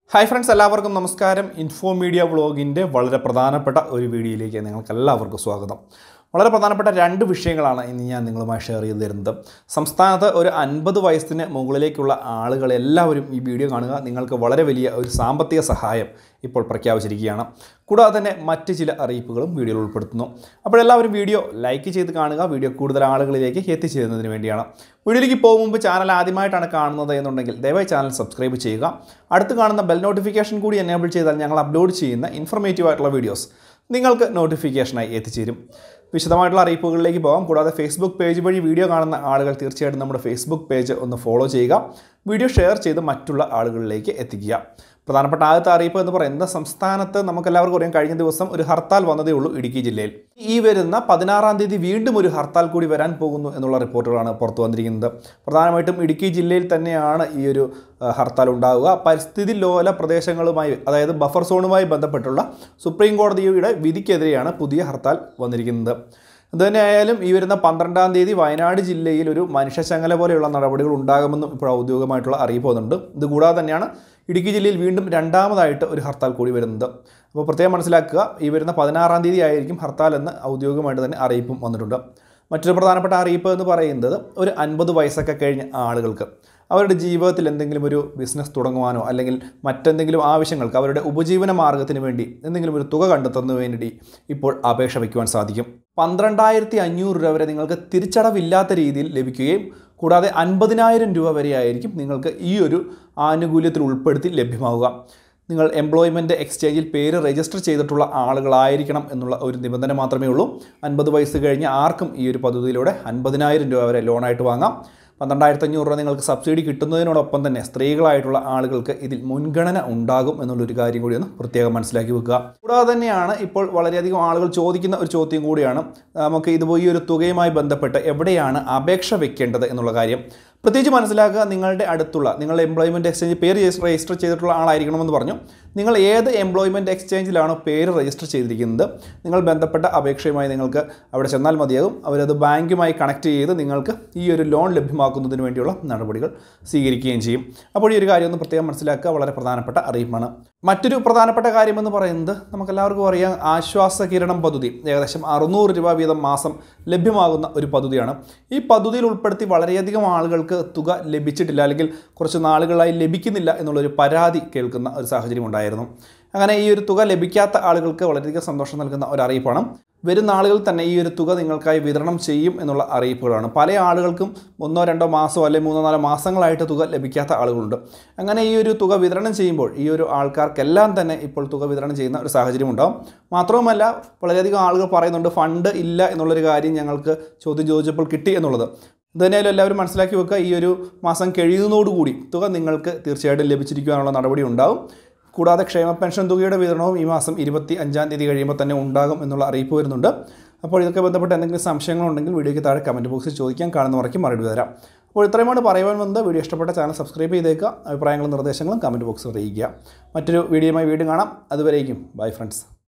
hi friends എല്ലാവർക്കും നമസ്കാരം info media വ്ളോഗിൻ്റെ വളരെ പ്രധാനപ്പെട്ട ഒരു വീഡിയോയിലേക്ക് നിങ്ങൾക്ക് എല്ലാവർക്കും സ്വാഗതം വളരെ പ്രധാനപ്പെട്ട രണ്ട് വിഷയങ്ങളാണ് ഇന്ന് ഞാൻ നിങ്ങളുമായി ഷെയർ ചെയ്തു തരുന്നത് സംസ്ഥാനത്ത് ഒരു അൻപത് വയസ്സിന് മുകളിലേക്കുള്ള ആളുകൾ എല്ലാവരും ഈ വീഡിയോ കാണുക നിങ്ങൾക്ക് വളരെ വലിയ ഒരു സാമ്പത്തിക സഹായം ഇപ്പോൾ പ്രഖ്യാപിച്ചിരിക്കുകയാണ് കൂടാതെ തന്നെ മറ്റ് ചില അറിയിപ്പുകളും വീഡിയോയിൽ ഉൾപ്പെടുത്തുന്നു അപ്പോൾ എല്ലാവരും വീഡിയോ ലൈക്ക് ചെയ്ത് കാണുക വീഡിയോ കൂടുതൽ ആളുകളിലേക്ക് എത്തിച്ചേരുന്നതിന് വേണ്ടിയാണ് വീഡിയോയിലേക്ക് പോകും മുമ്പ് ചാനൽ ആദ്യമായിട്ടാണ് കാണുന്നത് എന്നുണ്ടെങ്കിൽ ദയവായി ചാനൽ സബ്സ്ക്രൈബ് ചെയ്യുക അടുത്ത് കാണുന്ന ബെൽ നോട്ടിഫിക്കേഷൻ കൂടി എനേബിൾ ചെയ്താൽ ഞങ്ങൾ അപ്ലോഡ് ചെയ്യുന്ന ഇൻഫർമേറ്റീവ് ആയിട്ടുള്ള വീഡിയോസ് നിങ്ങൾക്ക് നോട്ടിഫിക്കേഷനായി എത്തിച്ചേരും വിശദമായിട്ടുള്ള അറിയിപ്പുകളിലേക്ക് പോകാം കൂടാതെ ഫേസ്ബുക്ക് പേജ് വഴി വീഡിയോ കാണുന്ന ആളുകൾ തീർച്ചയായിട്ടും നമ്മുടെ ഫേസ്ബുക്ക് പേജ് ഒന്ന് ഫോളോ ചെയ്യുക വീഡിയോ ഷെയർ ചെയ്ത് മറ്റുള്ള ആളുകളിലേക്ക് എത്തിക്കുക പ്രധാനപ്പെട്ട ആദ്യത്തെ അറിയിപ്പ് എന്ന് പറയുന്നത് സംസ്ഥാനത്ത് നമുക്കെല്ലാവർക്കും അറിയാം കഴിഞ്ഞ ദിവസം ഒരു ഹർത്താൽ വന്നതേ ഉള്ളൂ ഇടുക്കി ജില്ലയിൽ ഈ വരുന്ന പതിനാറാം തീയതി വീണ്ടും ഒരു ഹർത്താൽ കൂടി വരാൻ പോകുന്നു എന്നുള്ള റിപ്പോർട്ടുകളാണ് പുറത്തു വന്നിരിക്കുന്നത് പ്രധാനമായിട്ടും ഇടുക്കി ജില്ലയിൽ തന്നെയാണ് ഈ ഒരു ആ, ഹർത്താൽ ഉണ്ടാവുക പരിസ്ഥിതി ലോല പ്രദേശങ്ങളുമായി അതായത് ബഫർ സോണുമായി ബന്ധപ്പെട്ടുള്ള സുപ്രീം കോടതിയുടെ വിധിക്കെതിരെയാണ് പുതിയ ഹർത്താൽ വന്നിരിക്കുന്നത് അതുതന്നെയായാലും ഈ വരുന്ന പന്ത്രണ്ടാം തീയതി വയനാട് ജില്ലയിൽ ഒരു മനുഷ്യശങ്കല പോലെയുള്ള നടപടികൾ ഉണ്ടാകുമെന്നും ഇപ്പോൾ ഔദ്യോഗികമായിട്ടുള്ള അറിയിപ്പ് വന്നിട്ടുണ്ട് ഇതുകൂടാതെ തന്നെയാണ് ഇടുക്കി ജില്ലയിൽ വീണ്ടും രണ്ടാമതായിട്ട് ഒരു ഹർത്താൽ കൂടി വരുന്നത് അപ്പോൾ പ്രത്യേകം മനസ്സിലാക്കുക ഈ വരുന്ന പതിനാറാം തീയതി ആയിരിക്കും ഹർത്താൽ എന്ന് ഔദ്യോഗികമായിട്ട് തന്നെ അറിയിപ്പും വന്നിട്ടുണ്ട് മറ്റൊരു പ്രധാനപ്പെട്ട അറിയിപ്പ് എന്ന് പറയുന്നത് ഒരു അൻപത് വയസ്സൊക്കെ കഴിഞ്ഞ ആളുകൾക്ക് അവരുടെ ജീവിതത്തിൽ എന്തെങ്കിലും ഒരു ബിസിനസ് തുടങ്ങുവാനോ അല്ലെങ്കിൽ മറ്റെന്തെങ്കിലും ആവശ്യങ്ങൾക്ക് അവരുടെ ഉപജീവന മാർഗത്തിന് വേണ്ടി എന്തെങ്കിലും ഒരു തുക കണ്ടെത്തുന്നതിന് വേണ്ടി ഇപ്പോൾ അപേക്ഷ വയ്ക്കുവാൻ സാധിക്കും പന്ത്രണ്ടായിരത്തി അഞ്ഞൂറ് രൂപ വരെ നിങ്ങൾക്ക് തിരിച്ചടവില്ലാത്ത രീതിയിൽ ലഭിക്കുകയും കൂടാതെ അൻപതിനായിരം രൂപ വരെ ആയിരിക്കും നിങ്ങൾക്ക് ഈ ഒരു ആനുകൂല്യത്തിൽ ഉൾപ്പെടുത്തി ലഭ്യമാവുക നിങ്ങൾ എംപ്ലോയ്മെൻറ്റ് എക്സ്ചേഞ്ചിൽ പേര് രജിസ്റ്റർ ചെയ്തിട്ടുള്ള ആളുകളായിരിക്കണം എന്നുള്ള ഒരു നിബന്ധന മാത്രമേ ഉള്ളൂ അൻപത് വയസ്സ് കഴിഞ്ഞ് ആർക്കും ഈ ഒരു പദ്ധതിയിലൂടെ അൻപതിനായിരം രൂപ വരെ ലോണായിട്ട് വാങ്ങാം പന്ത്രണ്ടായിരത്തി അഞ്ഞൂറ് രൂപ നിങ്ങൾക്ക് സബ്സിഡി കിട്ടുന്നതിനോടൊപ്പം തന്നെ സ്ത്രീകളായിട്ടുള്ള ആളുകൾക്ക് ഇതിൽ മുൻഗണന ഉണ്ടാകും എന്നുള്ളൊരു കാര്യം കൂടി ഒന്ന് പ്രത്യേകം മനസ്സിലാക്കി വെക്കുക കൂടാതെ തന്നെയാണ് ഇപ്പോൾ വളരെയധികം ആളുകൾ ചോദിക്കുന്ന ഒരു ചോദ്യം കൂടിയാണ് നമുക്ക് ഇതുപോലെ ഈ ഒരു തുകയുമായി ബന്ധപ്പെട്ട് എവിടെയാണ് അപേക്ഷ വെക്കേണ്ടത് എന്നുള്ള കാര്യം പ്രത്യേകിച്ച് മനസ്സിലാക്കുക നിങ്ങളുടെ അടുത്തുള്ള നിങ്ങളുടെ എംപ്ലോയ്മെൻറ്റ് എക്സ്ചേഞ്ച് പേര് രജിസ്റ്റർ ചെയ്തിട്ടുള്ള ആളായിരിക്കണമെന്ന് പറഞ്ഞു നിങ്ങൾ ഏത് എംപ്ലോയ്മെൻറ്റ് എക്സ്ചേഞ്ചിലാണോ പേര് രജിസ്റ്റർ ചെയ്തിരിക്കുന്നത് നിങ്ങൾ ബന്ധപ്പെട്ട അപേക്ഷയുമായി നിങ്ങൾക്ക് അവിടെ ചെന്നാൽ മതിയാകും അവരത് ബാങ്കുമായി കണക്ട് ചെയ്ത് നിങ്ങൾക്ക് ഈ ഒരു ലോൺ ലഭ്യമാക്കുന്നതിന് വേണ്ടിയുള്ള നടപടികൾ സ്വീകരിക്കുകയും ചെയ്യും അപ്പോൾ ഈ ഒരു കാര്യം ഒന്ന് പ്രത്യേകം മനസ്സിലാക്കുക വളരെ പ്രധാനപ്പെട്ട അറിയിപ്പാണ് മറ്റൊരു പ്രധാനപ്പെട്ട കാര്യമെന്ന് പറയുന്നത് നമുക്കെല്ലാവർക്കും അറിയാം ആശ്വാസ കിരണം പദ്ധതി ഏകദേശം അറുന്നൂറ് രൂപ വീതം മാസം ലഭ്യമാകുന്ന ഒരു പദ്ധതിയാണ് ഈ പദ്ധതിയിൽ ഉൾപ്പെടുത്തി വളരെയധികം ആളുകൾക്ക് തുക ലഭിച്ചിട്ടില്ല അല്ലെങ്കിൽ കുറച്ച് നാളുകളായി ലഭിക്കുന്നില്ല എന്നുള്ളൊരു പരാതി കേൾക്കുന്ന ഒരു സാഹചര്യം ഉണ്ടായിരുന്നു അങ്ങനെ ഈ ഒരു തുക ലഭിക്കാത്ത ആളുകൾക്ക് വളരെയധികം സന്തോഷം നൽകുന്ന ഒരു അറിയിപ്പാണ് വരുന്ന ആളുകൾ തന്നെ ഈ ഒരു തുക നിങ്ങൾക്കായി വിതരണം ചെയ്യും എന്നുള്ള അറിയിപ്പുകളാണ് പല ആളുകൾക്കും ഒന്നോ രണ്ടോ മാസമോ അല്ലെങ്കിൽ മൂന്നോ നാലോ മാസങ്ങളായിട്ട് തുക ലഭിക്കാത്ത ആളുകളുണ്ട് അങ്ങനെ ഈ ഒരു തുക വിതരണം ചെയ്യുമ്പോൾ ഈ ഒരു ആൾക്കാർക്കെല്ലാം തന്നെ ഇപ്പോൾ തുക വിതരണം ചെയ്യുന്ന ഒരു സാഹചര്യം ഉണ്ടാവും മാത്രവുമല്ല വളരെയധികം ആളുകൾ പറയുന്നുണ്ട് ഫണ്ട് ഇല്ല എന്നുള്ളൊരു കാര്യം ഞങ്ങൾക്ക് ചോദ്യം ചോദിച്ചപ്പോൾ കിട്ടി എന്നുള്ളത് ഇതുതന്നെയായാലും എല്ലാവരും മനസ്സിലാക്കി വെക്കുക ഈ ഒരു മാസം കഴിയുന്നതോടുകൂടി തുക നിങ്ങൾക്ക് തീർച്ചയായിട്ടും ലഭിച്ചിരിക്കുവാനുള്ള നടപടി ഉണ്ടാവും കൂടാതെ ക്ഷേമ പെൻഷൻ തുകയുടെ വിതരണവും ഈ മാസം ഇരുപത്തി അഞ്ചാം തീയതി കഴിയുമ്പോൾ തന്നെ ഉണ്ടാകും എന്നുള്ള അറിയിപ്പ് വരുന്നുണ്ട് അപ്പോൾ ഇതൊക്കെ ബന്ധപ്പെട്ട് എന്തെങ്കിലും സംശയങ്ങളുണ്ടെങ്കിൽ വീഡിയോയ്ക്ക് താഴെ കമൻറ്റ് ബോക്സിൽ ചോദിക്കാൻ കാണുന്നവർക്ക് മറുപടി തരാം അപ്പോൾ ഇത്രയുമാണ് പറയുവാൻ വന്നത് വീഡിയോ ഇഷ്ടപ്പെട്ട ചാനൽ സബ്സ്ക്രൈബ് ചെയ്തേക്കുക അഭിപ്രായങ്ങളും നിർദ്ദേശങ്ങളും കമൻറ്റ് ബോക്സിൽ അറിയിക്കുക മറ്റൊരു വീഡിയോയുമായി വീണ്ടും കാണാം അതുവരേക്കും ബൈ ഫ്രണ്ട്സ്